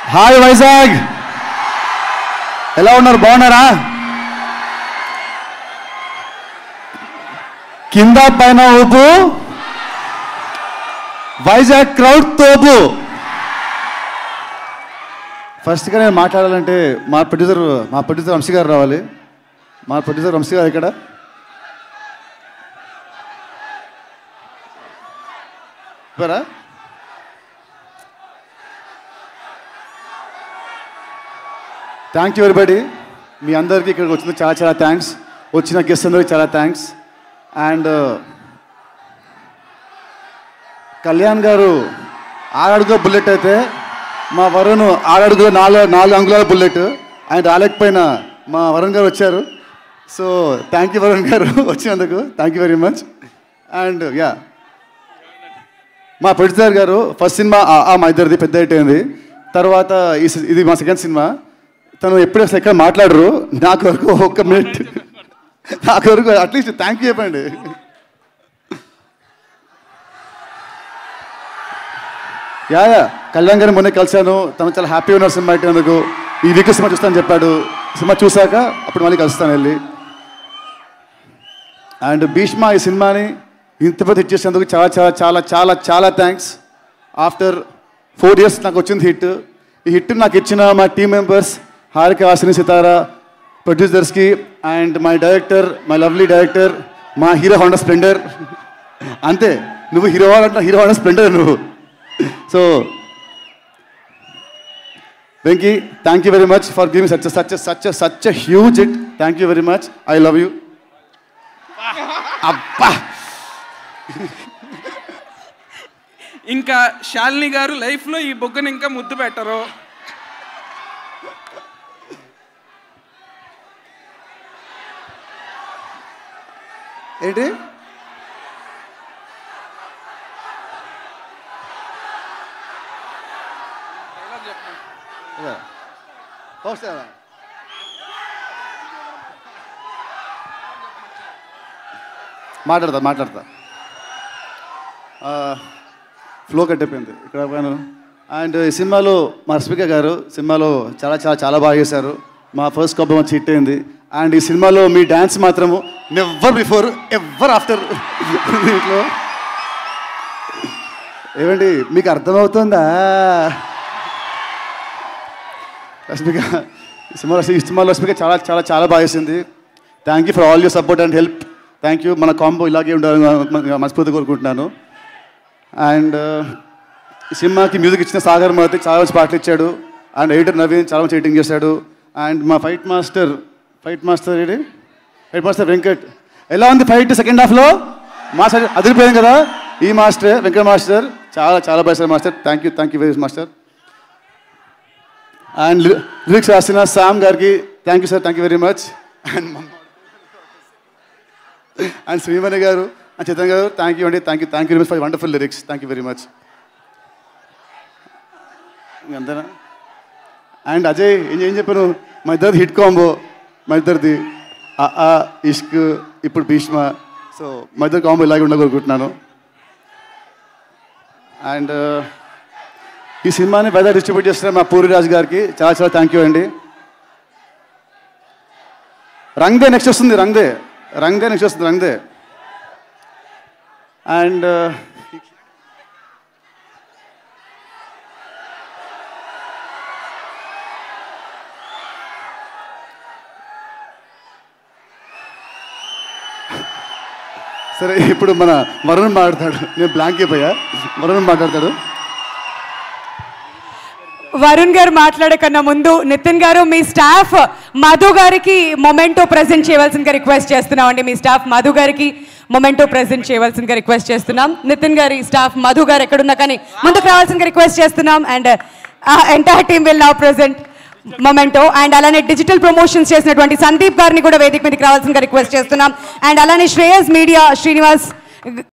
hi Vizag ఎలా ఉన్నారు బాగున్నారా కింద పైన ఊపు వైజాగ్ క్రౌడ్ తోపు ఫస్ట్గా నేను మాట్లాడాలంటే మా ప్రొడ్యూసర్ మా ప్రొడ్యూసర్ వంశీ గారు రావాలి మా ప్రొడ్యూసర్ వంశీ గారు ఇక్కడ ఇవ్వరా థ్యాంక్ యూ ఎవరిబడి మీ అందరికీ ఇక్కడికి వచ్చింది చాలా చాలా థ్యాంక్స్ వచ్చిన గెస్ట్ అందరికి చాలా థ్యాంక్స్ అండ్ కళ్యాణ్ గారు ఆరడుగుల బుల్లెట్ అయితే మా వరుణ్ ఆరడుగుల నాలుగు నాలుగు అంగుళాల బుల్లెట్ ఆయన రాలేకపోయినా మా వరుణ్ గారు వచ్చారు so thank you Varun garu వచ్చినందుకు thank you very much and yeah మా ప్రొడ్యూసర్ గారు ఫస్ట్ సినిమా ఆ ఆ మా ఇద్దరిది పెద్ద హిట్ అయింది తర్వాత ఈ సి- ఇది మా సెకండ్ సినిమా తను ఎప్పుడు అసలు ఎక్కడ మాట్లాడరు నాకు వరకు ఒక్క మినిట్ నాకు వరకు అట్లీస్ట్ థ్యాంక్ యూ చెప్పండి యా యా కళ్యాణ్ గారిని మొన్నే కలిశాను తను చాలా హ్యాపీగా ఉన్నారు సినిమా ఇచ్చినందుకు ఈ వీక్ సినిమా చూస్తాను చెప్పాడు సినిమా చూశాక అప్పుడు మళ్ళీ కలుస్తాను వెళ్ళి అండ్ భీష్మ ఈ సినిమాని ఇంత పెద్ద హిట్ చేసినందుకు చాలా చాలా చాలా చాలా చాలా థ్యాంక్స్ ఆఫ్టర్ ఫోర్ ఇయర్స్ నాకు వచ్చింది హిట్ ఈ హిట్ నాకు ఇచ్చిన మా టీం మెంబర్స్ హారిక హాసిని సితారా ప్రొడ్యూసర్స్కి and my director my lovely director మా హీరో హోండా స్ప్లెండర్ అంతే నువ్వు హీరో అంటే హీరో హోండా స్ప్లెండర్ నువ్వు so Venky thank you very much for giving such such such such huge it thank you very much I love you అబ్బా ఇంకా శాలిని గారు లైఫ్లో ఈ బొగ్గను ఇంకా ముద్దు పెట్టరు ఏంటి వస్తావా మాట్లాడతా మాట్లాడతా ఫ్లో కట్టయిపోయింది ఇక్కడ పోయాను అండ్ ఈ సినిమాలో మా రష్మిక గారు సినిమాలో చాలా చాలా చాలా బాగా చేశారు మా ఫస్ట్ కాపీ మంచి హిట్ అయింది అండ్ ఈ సినిమాలో మీ డ్యాన్స్ మాత్రము నెవర్ బిఫోర్ ఎవర్ ఆఫ్టర్ దీంట్లో ఏమండి మీకు అర్థమవుతుందా రష్మిక ఈ సినిమా ఈ సినిమాలో రష్మిక చాలా చాలా చాలా బాగా చేసింది thank you for all your support and help thank you మన కాంబో ఇలాగే ఉండాలని మ- మనస్ఫూర్తి కోరుకుంటున్నాను అండ్ ఈ సినిమాకి మ్యూజిక్ ఇచ్చిన సాగర్ మారుతి చాలా మంచి పాటలు ఇచ్చాడు అండ్ ఎడిటర్ నవీన్ చాలా మంచి ఎడిటింగ్ చేశాడు అండ్ మా ఫైట్ మాస్టర్ ఫైట్ మాస్టర్ ఏంటి ఫైట్ మాస్టర్ వెంకట్ ఎలా ఉంది ఫైట్ సెకండ్ హాఫ్లో మాస్టర్ అదిరిపోయింది కదా ఈ మాస్టర్ వెంకట్ మాస్టర్ చాలా చాలా బాగా master thank you thank you very master and lyrics రాసిన సామ్ గారికి thank you sir thank you very much and and Shreemani garu and Chaitanya garu thank you అండి thank you thank you very much for wonderful lyrics thank you very much అంతేనా and Ajay ఏం ఏం చెప్పాను మా ఇద్దరిది hit combo మా ఇద్దరిది ఆ ఆ, ఇష్క్ ఇప్పుడు భీష్మ సో మా ఇద్దరు కాంబో ఇలాగే ఉండగలుగుతున్నాను అండ్ ఈ సినిమాని పెద్ద డిస్ట్రిబ్యూట్ చేస్తున్న మా పూరి రాజు గారికి చాలా చాలా థ్యాంక్ యూ అండి రంగ్దే నెక్స్ట్ వస్తుంది రంగ్దే రంగ్దే నెక్స్ట్ వస్తుంది రంగ్దే అండ్ సరే ఇప్పుడు మన వరుణ్ మాట్లాడతాడు నేను బ్లాంక్ అయిపోయా వరుణ్ మాట్లాడతాడు వరుణ్ గారు మాట్లాడే కన్నా ముందు నితిన్ గారు మీ స్టాఫ్ మధు గారికి మొమెంటో ప్రెజెంట్ చేయవలసిందిగా రిక్వెస్ట్ చేస్తున్నాం అండి మీ స్టాఫ్ మధు గారికి మొమెంటో ప్రెజెంట్ చేయవలసిందిగా రిక్వెస్ట్ చేస్తున్నాం నితిన్ గారి స్టాఫ్ మధు గారు ఎక్కడున్నా కానీ ముందుకు రావాల్సిందిగా రిక్వెస్ట్ చేస్తున్నాం and entire team will now present memento and అలానే డిజిటల్ ప్రమోషన్స్ చేసినటువంటి సందీప్ గారిని కూడా వేదిక మీదకి రావాల్సిందిగా రిక్వెస్ట్ చేస్తున్నాం అండ్ అలానే శ్రేయస్ మీడియా శ్రీనివాస్